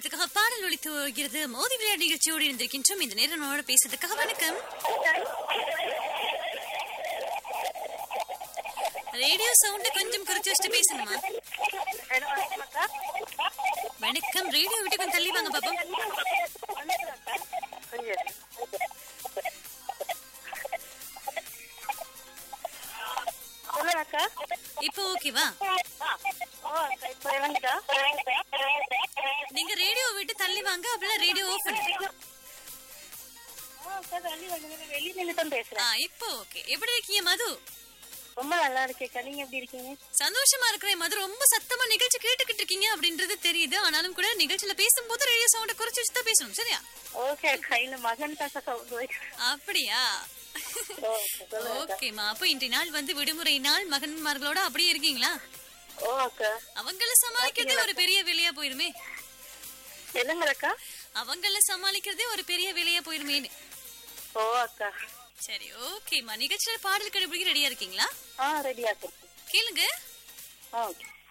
திரைப்படத்துக்காக பாடல் ஒழித்து வருகிறது மோதி விளையாட்டு நிகழ்ச்சியோடு இருந்திருக்கின்றோம் இந்த நேரம் நம்மளோட பேசுறதுக்காக வணக்கம் ரேடியோ சவுண்ட் கொஞ்சம் குறைச்சு வச்சுட்டு பேசணுமா வணக்கம் ரேடியோ விட்டு கொஞ்சம் தள்ளி வாங்க பாப்போம் சொல்லுங்கக்கா இப்போ ஓகேவா ஓ அக்கா இப்போ இறங்குதா நீங்க ரேடியோ விட்டு தள்ளி வாங்க அப்படிலாம் ரேடியோ ஆஃப் பண்ணுங்க ஓ அக்கா தள்ளி வந்து வெளியே நின்று தான் ஆ பேசுறேன் இப்போ ஓகே எப்படி இருக்கீங்க மது ரொம்ப நல்லா இருக்கேக்கா நீங்க எப்படி இருக்கீங்க சந்தோஷமா இருக்கிறேன் மது ரொம்ப சத்தமா நிகழ்ச்சி கேட்டுக்கிட்டு இருக்கீங்க அப்படின்றது தெரியுது ஆனாலும் கூட நிகழ்ச்சியில பேசும்போது ரேடியோ சவுண்ட குறைச்சு வச்சு தான் பேசணும் சரியா ஓகே அக்கா இந்த மகன் காசா சவுண்ட் வை அப்படியா ஓ அக்கா, சொல்லுங்க அக்கா. ஓகேமா அப்போ இன்றைய நாள் வந்து விடுமுறை நாள் மகன்மார்களோட அப்படியே இருக்கீங்களா ஓ அக்கா அவங்கள சமாளிக்கிறதே ஒரு பெரிய வேலையா போயிருமே என்னங்கக்கா அவங்கள சமாளிக்கிறதே ஒரு பெரிய வேலையா போயிருமேன்னு ஓ அக்கா சரி ஓகேம்மா நிகழ்ச்சியில பாடல் கண்டுபிடிக்க ரெடியா இருக்கீங்களா ஆ ரெடியா இருக்கு கேளுங்க ஆ ஓகே